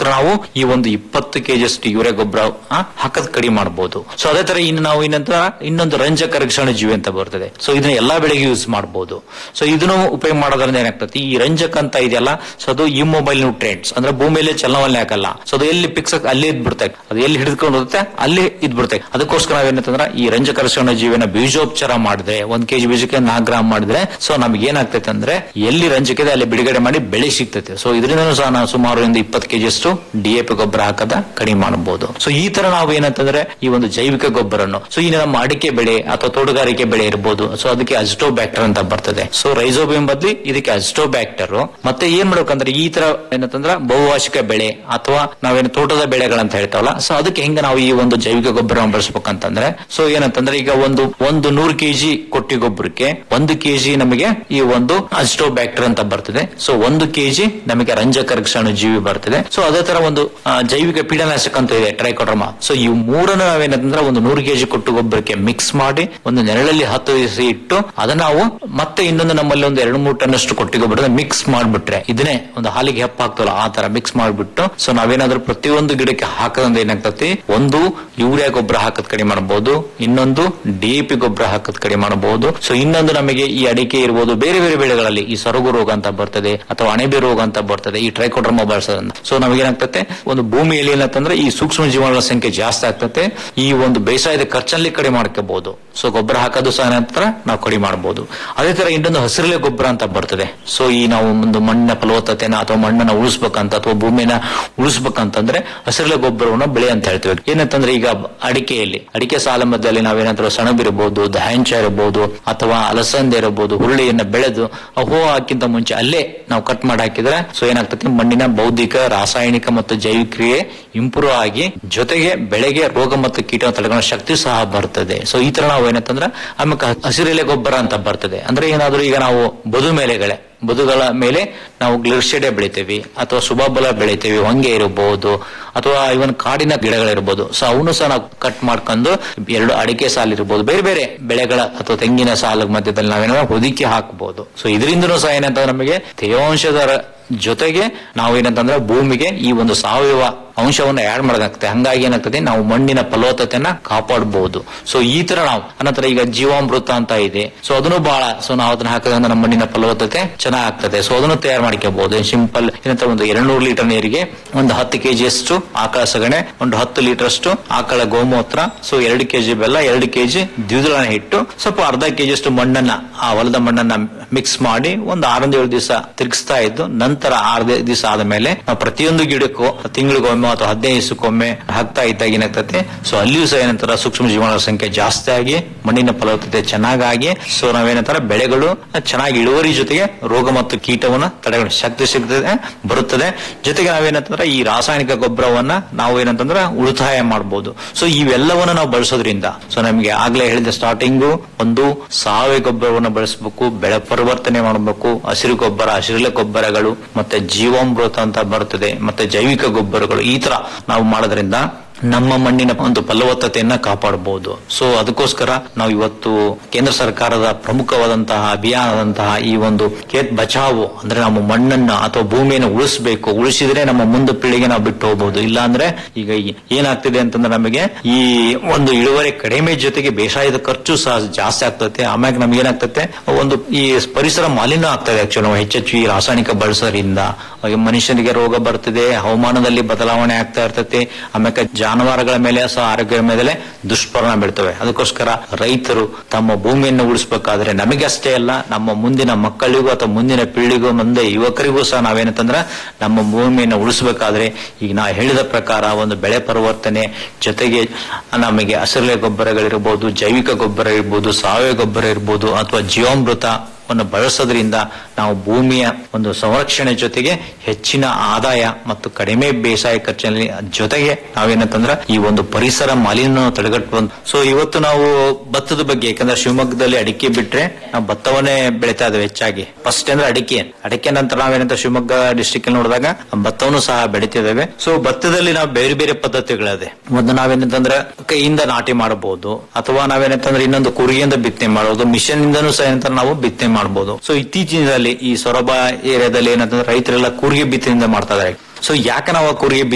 ಅದಕ್ಕೋಸ್ಕರ ನಾವು ಈ ಒಂದು ಇಪ್ಪತ್ತು ಕೆಜಿಯಷ್ಟು ಯೂರಿಯಾ ಗೊಬ್ಬರ ಹಾಕದ್ ಕಡಿಮೆ ಮಾಡಬಹುದು ಸೊ ಅದೇ ತರ ಇನ್ನು ನಾವು ಇನ್ನಂತರ ಇನ್ನೊಂದು ರಂಜಕ ರಕ್ಷಣಾ ಜೀವಿ ಅಂತ ಬರ್ತದೆ ಸೊ ಇದನ್ನ ಎಲ್ಲಾ ಬೆಳೆಗೆ ಯೂಸ್ ಮಾಡಬಹುದು ಸೊ ಇದನ್ನು ಉಪಯೋಗ ಮಾಡೋದ್ರಿಂದ ಏನಾಗ್ತದೆ ಈ ರಂಜಕ ಅಂತ ಇದೆಯಲ್ಲ ಸೊ ಅದು ಈ ಮೊಬೈಲ್ ನ್ಯೂಟ್ರಿಯೆಂಟ್ಸ್ ಅಂದ್ರೆ ಭೂಮಿಯಲ್ಲಿ ಚಲನವಲನೆ ಆಗಲ್ಲ ಸೊ ಅದು ಎಲ್ಲಿ ಪಿಕ್ಸ್ ಅಲ್ಲೇ ಇದ್ ಬಿಡ್ತದೆ ಅದು ಎಲ್ಲಿ ಹಿಡಿದುಕೊಂಡು ಹೋಗುತ್ತೆ ಅಲ್ಲಿ ಇದ್ ಬಿಡ್ತದೆ ಅದಕ್ಕೋಸ್ಕರ ನಾವೇನಂತಂದ್ರೆ ಈ ರಂಜಕ ರಕ್ಷಣಾ ಜೀವಿನ ಬೀಜೋಪಚಾರ ಮಾಡಿದ್ರೆ ಒಂದ್ ಕೆಜಿ ಬೀಜಕ್ಕೆ ನಾಲ್ಕು ಗ್ರಾಮ್ ಮಾಡಿದ್ರೆ ಸೊ ನಮ್ಗೆ ಏನಾಗ್ತೈತೆ ಅಂದ್ರೆ ಎಲ್ಲಿ ರಂಜಕ ಇದೆ ಅಲ್ಲಿ ಬಿಡುಗಡೆ ಮಾಡಿ ಬೆಳೆ ಸಿಗ್ತೈತೆ ಸೊ ಇದರಿಂದ ಸಹ ನಾವು ಸುಮಾರು ಒಂದು ಇಪ್ಪತ್ತು ಕೆಜಿ ಅಷ್ಟು ಡಿ ಎ ಪಿ ಗೊಬ್ಬರ ಹಾಕದ ಕಡಿಮೆ ಮಾಡಬಹುದು ಸೊ ಈ ತರ ನಾವು ಏನಂತಂದ್ರೆ ಈ ಒಂದು ಜೈವಿಕ ಗೊಬ್ಬರನ್ನು ಸೊ ಈ ನಮ್ಮ ಅಡಿಕೆ ಬೆಳೆ ಅಥವಾ ತೋಟಗಾರಿಕೆ ಬೆಳೆ ಇರಬಹುದು ಸೊ ಅದಕ್ಕೆ ಅಜಿಟೋಬ್ಯಾಕ್ಟರ್ ಅಂತ ಬರ್ತದೆ ಸೊ ರೈಸೋಬಿಯಂ ಬದ್ಲಿ ಇದಕ್ಕೆ ಅಜಿಟೋಬ್ಯಾಕ್ಟರ್ ಮತ್ತೆ ಏನ್ ಮಾಡ್ಬೇಕಂದ್ರೆ ಈ ತರ ಏನಂತಂದ್ರೆ ಬಹುವಾರ್ಷಿಕ ಬೆಳೆ ಅಥವಾ ನಾವೇನು ತೋಟದ ಬೆಳೆಗಳಂತ ಹೇಳ್ತಾವಲ್ಲ ಸೊ ಅದಕ್ಕೆ ಹೆಂಗ ನಾವು ಈ ಒಂದು ಜೈವಿಕ ಗೊಬ್ಬರವನ್ನು ಬಳಸ್ಬೇಕಂತಂದ್ರೆ ಸೊ ಏನಂತಂದ್ರೆ ಈಗ ಒಂದು ಒಂದು ನೂರು ಕೆಜಿ ಕೊಟ್ಟಿ ಗೊಬ್ಬರಕ್ಕೆ ಒಂದು ಕೆಜಿ ನಮಗೆ ಈ ಒಂದು ಅಜಿಟೋಬ್ಯಾಕ್ಟರ್ ಅಂತ ಬರ್ತದೆ ಸೊ ಒಂದು ಕೆಜಿ ನಮಗೆ ರಂಜಕ ರಕ್ಷಣಾ ಜೀವಿ ಬರ್ತದೆ ಸೊ ಅದೇ ತರ ಒಂದು ಆ, ಜೈವಿಕ ಪೀಡನಾಶಕ ಅಂತ ಇದೆ ಟ್ರೈಕೋಡ್ರಮ ಸೊ ಈ ಮೂರನ್ನು ನಾವೇನಂತಂದ್ರೆ ಒಂದು ನೂರು ಕೆಜಿ ಕೊಟ್ಟು ಗೊಬ್ಬರಕ್ಕೆ ಮಿಕ್ಸ್ ಮಾಡಿ ಒಂದು ನೆರಳಲ್ಲಿ ಹತ್ತು ದಿವಸ ಇಟ್ಟು ಅದನ್ನ ನಾವು ಮತ್ತೆ ಇನ್ನೊಂದು ನಮ್ಮಲ್ಲಿ ಒಂದು ಎರಡು ಮೂರು ಟನ್ ಅಷ್ಟು ಕೊಟ್ಟಿ ಗೊಬ್ಬರ ಮಿಕ್ಸ್ ಮಾಡ್ಬಿಟ್ರೆ ಇದನ್ನೇ ಒಂದು ಹಾಲಿಗೆ ಹೆಪ್ಪ ಹಾಕ್ತವಲ್ಲ ಆ ತರ ಮಿಕ್ಸ್ ಮಾಡ್ಬಿಟ್ಟು ಸೊ ನಾವೇನಾದ್ರೂ ಪ್ರತಿಯೊಂದು ಗಿಡಕ್ಕೆ ಹಾಕೋದ್ರಿಂದ ಏನಾಗ್ತತಿ ಒಂದು ಯೂರಿಯಾ ಗೊಬ್ಬರ ಹಾಕದ್ ಕಡಿಮೆ ಮಾಡಬಹುದು ಇನ್ನೊಂದು ಡಿಎಪಿ ಗೊಬ್ಬರ ಹಾಕದ್ ಕಡಿಮೆ ಮಾಡಬಹುದು ಸೊ ಇನ್ನೊಂದು ನಮಗೆ ಈ ಅಡಿಕೆ ಇರ್ಬೋದು ಬೇರೆ ಬೇರೆ ಬೆಳೆಗಳಲ್ಲಿ ಈ ಸೊರಗು ರೋಗ ಅಂತ ಬರ್ತದೆ ಅಥವಾ ಅಣೆಬೆ ರೋಗ ಅಂತ ಬರ್ತದೆ ಈ ಟ್ರೈಕೋಡ್ರಮ ಬಳಸೋದ್ರಿಂದ ಸೊ ನಮಗೇನಾಗ್ತತೆ ಒಂದು ಭೂಮಿಯಲ್ಲಿ ಏನಂತಂದ್ರೆ ಈ ಸೂಕ್ಷ್ಮ ಜೀವಾಣುಗಳ ಸಂಖ್ಯೆ ಜಾಸ್ತಿ ಆಗ್ತತೆ ಈ ಒಂದು ಬೇಸಾಯದ ಖರ್ಚಲ್ಲಿ ಕಡಿಮೆ ಮಾಡ್ಕೋಬಹುದು ಸೊ ಗೊಬ್ಬರ ಹಾಕೋದು ಸಹ ನಂತರ ನಾವು ಕಡಿಮೆ ಮಾಡಬಹುದು ಅದೇ ತರ ಇನ್ನೊಂದು ಹಸಿರೆಲೆ ಗೊಬ್ಬರ ಅಂತ ಬರ್ತದೆ ಸೊ ಈ ನಾವು ಒಂದು ಮಣ್ಣಿನ ಫಲವತ್ತತೆನ ಅಥವಾ ಮಣ್ಣನ್ನ ಉಳಿಸ್ಬೇಕಂತ ಅಥವಾ ಭೂಮಿನ ಉಳಿಸ್ಬೇಕಂತಂದ್ರೆ ಹಸಿರೆಲೆ ಗೊಬ್ಬರವನ್ನು ಬೆಳೆ ಅಂತ ಹೇಳ್ತೀವಿ ಏನಂತಂದ್ರೆ ಈಗ ಅಡಿಕೆಯಲ್ಲಿ ಅಡಿಕೆ ಸಾಲ ಮಧ್ಯದಲ್ಲಿ ನಾವೇನಾದ್ರೂ ಸೆಣಬಿರಬಹುದು ದಹಂಚ ಇರಬಹುದು ಅಥವಾ ಅಲಸಂದೆ ಇರಬಹುದು ಹುರುಳಿಯನ್ನ ಬೆಳೆದು ಆ ಹೂ ಹಾಕಿಂತ ಮುಂಚೆ ಅಲ್ಲೇ ನಾವು ಕಟ್ ಮಾಡಿ ಹಾಕಿದ್ರೆ ಸೊ ಏನಾಗ್ತದೆ ಮಣ್ಣಿನ ಬೌದ್ಧಿಕ ರಾಸಾಯನಿಕ ಮತ್ತು ಜೈವಿಕ ಕ್ರಿಯೆ ಇಂಪ್ರೂವ್ ಆಗಿ ಜೊತೆಗೆ ಬೆಳೆಗೆ ರೋಗ ಮತ್ತು ಕೀಟ ತಡೆಗಣ ಶಕ್ತಿ ಸಹ ಬರ್ತದೆ ಸೊ ಈ ತರ ನಾವು ಏನಂತಂದ್ರೆ ಆಮೇಲೆ ಹಸಿರೆಲೆ ಗೊಬ್ಬರ ಅಂತ ಬರ್ತದೆ ಅಂದ್ರೆ ಏನಾದ್ರೂ ಈಗ ನಾವು ಬದು ಮೇಲೆಗಳೇ ಬದುಗಳ ಮೇಲೆ ನಾವು ಗ್ಲಿರ್ಷಿಡೆ ಬೆಳಿತೇವೆ ಅಥವಾ ಸುಬಾಬಲ ಬೆಳಿತೇವೆ ಹೊಂಗೆ ಇರಬಹುದು ಅಥವಾ ಇವನ್ ಕಾಡಿನ ಗಿಡಗಳಿರ್ಬೋದು ಸೊ ಅವನು ಸಹ ನಾವು ಕಟ್ ಮಾಡ್ಕೊಂಡು ಎರಡು ಅಡಿಕೆ ಸಾಲ ಇರ್ಬೋದು ಬೇರೆ ಬೇರೆ ಬೆಳೆಗಳ ಅಥವಾ ತೆಂಗಿನ ಸಾಲ ಮಧ್ಯದಲ್ಲಿ ನಾವೇನಾದ್ರು ಹೊದಿಕೆ ಹಾಕಬಹುದು ಸೊ ಇದರಿಂದನೂ ಸಹ ಏನಂತಂದ್ರೆ ನಮಗೆ ತೇವಾಂಶದ ರ- ಜೊತೆಗೆ ನಾವು ಏನಂತಂದ್ರೆ ಭೂಮಿಗೆ ಈ ಒಂದು ಸಾವಯವ ಅಂಶವನ್ನು ಆಡ್ ಮಾಡೋದಾಗ್ತದೆ ಹಂಗಾಗಿ ಏನಾಗ್ತದೆ ನಾವು ಮಣ್ಣಿನ ಫಲವತ್ತತೆಯನ್ನ ಕಾಪಾಡಬಹುದು ಸೊ ಈ ತರ ನಾವು ಅನಂತರ ಈಗ ಜೀವಾಮೃತ ಅಂತ ಇದೆ ಸೊ ಅದನ್ನು ಬಹಳ ಸೊ ನಾವು ಅದನ್ನ ಹಾಕೋದ್ರಿಂದ ನಮ್ಮ ಮಣ್ಣಿನ ಫಲವತ್ತತೆ ಚೆನ್ನಾಗ್ ಆಗ್ತದೆ ಸೊ ಅದನ್ನು ತಯಾರು ಮಾಡ್ಕೋಬಹುದು ಸಿಂಪಲ್ ಏನಂತ ಒಂದು ಎರಡ್ನೂರು ಲೀಟರ್ ನೀರಿಗೆ ಒಂದು ಹತ್ತು ಕೆಜಿ ಅಷ್ಟು ಆಕಳ ಸಗಣೆ ಒಂದು ಹತ್ತು ಲೀಟರ್ ಅಷ್ಟು ಆಕಳ ಗೋಮೂತ್ರ ಸೊ ಎರಡು ಕೆಜಿ ಬೆಲ್ಲ ಎರಡು ಕೆಜಿ ದ್ವಿದಳ ಹಿಟ್ಟು ಸ್ವಲ್ಪ ಅರ್ಧ ಕೆಜಿ ಅಷ್ಟು ಮಣ್ಣನ್ನ ಆ ಹೊಲದ ಮಣ್ಣನ್ನ ಮಿಕ್ಸ್ ಮಾಡಿ ಒಂದು ಆರರಿಂದ ಏಳು ದಿವಸ ತಿರುಗಿಸ್ತಾ ಇದ್ದು ನಂತರ ಆರು ದಿವಸ ಆದ ಮೇಲೆ ನಾವು ಪ್ರತಿಯೊಂದು ಗಿಡಕ್ಕೂ ತಿಂಗಳಿಗೊಮ್ಮೆ ಅಥವಾ ಹದಿನೈದು ದಿವಸಕ್ಕೊಮ್ಮೆ ಹಾಕ್ತಾ ಇದ್ದಾಗ ಏನಾಗ್ತದೆ ಸೊ ಅಲ್ಲಿಯೂ ಸಹ ಏನಂತಾರ ಸೂಕ್ಷ್ಮ ಜೀವಾಣುಗಳ ಸಂಖ್ಯೆ ಜಾಸ್ತಿ ಆಗಿ ಮಣ್ಣಿನ ಫಲವತ್ತತೆ ಚೆನ್ನಾಗಾಗಿ ಸೊ ನಾವೇನಂತಾರ ಬೆಳೆಗಳು ಚೆನ್ನಾಗಿ ಇಳುವರಿ ಜೊತೆಗೆ ರೋಗ ಮತ್ತು ಕೀಟವನ್ನ ತಡೆಗಣ ಶಕ್ತಿ ಸಿಗ್ತದೆ ಬರುತ್ತದೆ ಜೊತೆಗೆ ನಾವೇನಂತಂದ್ರೆ ಈ ರಾಸಾಯನಿಕ ಗೊಬ್ಬರವನ್ನ ನಾವು ಏನಂತಂದ್ರೆ ಉಳಿತಾಯ ಮಾಡಬಹುದು ಸೊ ಇವೆಲ್ಲವನ್ನ ನಾವು ಬಳಸೋದ್ರಿಂದ ಸೊ ನಮಗೆ ಆಗ್ಲೇ ಹೇಳಿದ ಸ್ಟಾರ್ಟಿಂಗು ಒಂದು ಸಾವಯವ ಗೊಬ್ಬರವನ್ನು ಬಳಸಬೇಕು ಬೆಳೆ ಪರಿವರ್ತನೆ ಮಾಡಬೇಕು ಹಸಿರು ಗೊಬ್ಬರ ಹಸಿರೆಲೆ ಗೊಬ್ಬರಗಳು ಮತ್ತೆ ಜೀವಾಮೃತ ಅಂತ ಬರ್ತದೆ ಮತ್ತೆ ಜೈವಿಕ ಗೊಬ್ಬರಗಳು ಈ ತರ ನಾವು ಮಾಡೋದ್ರಿಂದ ನಮ್ಮ ಮಣ್ಣಿನ ಒಂದು ಫಲವತ್ತತೆಯನ್ನ ಕಾಪಾಡಬಹುದು ಸೊ ಅದಕ್ಕೋಸ್ಕರ ನಾವು ಇವತ್ತು ಕೇಂದ್ರ ಸರ್ಕಾರದ ಪ್ರಮುಖವಾದಂತಹ ಅಭಿಯಾನದಂತಹ ಈ ಒಂದು ಖೇತ್ ಬಚಾವು ಅಂದ್ರೆ ನಮ್ಮ ಮಣ್ಣನ್ನ ಅಥವಾ ಭೂಮಿಯನ್ನು ಉಳಿಸಬೇಕು ಉಳಿಸಿದ್ರೆ ನಮ್ಮ ಮುಂದೆ ಪೀಳಿಗೆ ನಾವು ಬಿಟ್ಟು ಹೋಗಬಹುದು ಇಲ್ಲ ಅಂದ್ರೆ ಈಗ ಈ- ಏನಾಗ್ತಿದೆ ಅಂತಂದ್ರೆ ನಮಗೆ ಈ ಒಂದು ಇಳುವರಿ ಕಡಿಮೆ ಜೊತೆಗೆ ಬೇಸಾಯದ ಖರ್ಚು ಸಹ ಜಾಸ್ತಿ ಆಗ್ತದೆ ಆಮ್ಯಾಗ ನಮ್ಗೆ ಏನಾಗ್ತದೆ ಒಂದು ಈ ಪರಿಸರ ಮಾಲಿನ್ಯ ಆಗ್ತದೆ ಆಕ್ಚುಲಿ ನಾವು ಹೆಚ್ಚೆಚ್ಚು ಈ ರಾಸಾಯನಿಕ ಬಳಸೋದ್ರಿಂದ ಹಾಗೆ ಮನುಷ್ಯನಿಗೆ ರೋಗ ಬರ್ತದೆ ಹವಾಮಾನದಲ್ಲಿ ಬದಲಾವಣೆ ಆಗ್ತಾ ಇರ್ತದೆ ಆಮ್ಯಾಕ ಜಾನುವಾರುಗಳ ಮೇಲೆ ಸಹ ಆರೋಗ್ಯದ ಮೇಲೆ ದುಷ್ಪರಿಣಾಮ ಬೀಳ್ತವೆ ಅದಕ್ಕೋಸ್ಕರ ರೈತರು ತಮ್ಮ ಭೂಮಿಯನ್ನು ಉಳಿಸಬೇಕಾದ್ರೆ ನಮಗೆ ಅಷ್ಟೇ ಅಲ್ಲ ನಮ್ಮ ಮುಂದಿನ ಮಕ್ಕಳಿಗೂ ಅಥವಾ ಮುಂದಿನ ಪೀಳಿಗೂ ಮುಂದೆ ಯುವಕರಿಗೂ ಸಹ ನಾವೇನಂತಂದ್ರೆ ನಮ್ಮ ಭೂಮಿಯನ್ನು ಉಳಿಸಬೇಕಾದ್ರೆ ಈಗ ನಾ ಹೇಳಿದ ಪ್ರಕಾರ ಒಂದು ಬೆಳೆ ಪರಿವರ್ತನೆ ಜೊತೆಗೆ ನಮಗೆ ಹಸಿರೆಲೆ ಗೊಬ್ಬರಗಳಿರ್ಬೋದು ಜೈವಿಕ ಗೊಬ್ಬರ ಇರ್ಬೋದು ಸಾವಯವ ಗೊಬ್ಬರ ಇರ್ಬೋದು ಅಥವಾ ಜೀವಾಮೃತ ವನ್ನು ಬಳಸೋದ್ರಿಂದ ನಾವು ಭೂಮಿಯ ಒಂದು ಸಂರಕ್ಷಣೆ ಜೊತೆಗೆ ಹೆಚ್ಚಿನ ಆದಾಯ ಮತ್ತು ಕಡಿಮೆ ಬೇಸಾಯ ಖರ್ಚಿನಲ್ಲಿ ಜೊತೆಗೆ ನಾವೇನಂತಂದ್ರ ಈ ಒಂದು ಪರಿಸರ ಮಾಲಿನ್ಯ ತಡೆಗಟ್ಟುವಂತ ಸೊ ಇವತ್ತು ನಾವು ಭತ್ತದ ಬಗ್ಗೆ ಯಾಕಂದ್ರೆ ಶಿವಮೊಗ್ಗದಲ್ಲಿ ಅಡಿಕೆ ಬಿಟ್ರೆ ನಾವು ಭತ್ತವನ್ನೇ ಬೆಳಿತಾ ಇದ್ದೇವೆ ಹೆಚ್ಚಾಗಿ ಫಸ್ಟ್ ಅಂದ್ರೆ ಅಡಿಕೆ ಅಡಿಕೆ ನಂತರ ನಾವೇನಂತ ಶಿವಮೊಗ್ಗ ಡಿಸ್ಟಿಕ್ ಅಲ್ಲಿ ನೋಡಿದಾಗ ಭತ್ತವನ್ನು ಸಹ ಬೆಳಿತಿದ್ದೇವೆ ಸೊ ಭತ್ತದಲ್ಲಿ ನಾವು ಬೇರೆ ಬೇರೆ ಪದ್ಧತಿಗಳಿದೆ ಒಂದು ನಾವೇನಂತಂದ್ರೆ ಕೈಯಿಂದ ನಾಟಿ ಮಾಡಬಹುದು ಅಥವಾ ನಾವೇನಂತಂದ್ರೆ ಇನ್ನೊಂದು ಕುರಿಯಿಂದ ಬಿತ್ತನೆ ಮಾಡಬಹುದು ಮಿಷನ್ ಇಂದನೂ ಸಹ ಏನಂತ ನಾವು ಬಿತ್ತನೆ ಮಾಡಬಹುದು ಸೊ ಇತ್ತೀಚಿನ ದಿನದಲ್ಲಿ ಈ ಸೊರಬ ಏರಿಯಾದಲ್ಲಿ ಏನಂತಂದ್ರೆ ರೈತರೆಲ್ಲ ಕೂರಿಗೆ ಬಿತ್ತನೆಯಿಂದ ಮಾಡ್ತಾ ಇದ್ದಾರೆ ಸೊ ಯಾಕೆ ನಾವು ಆ ಕೂರಿಗೆ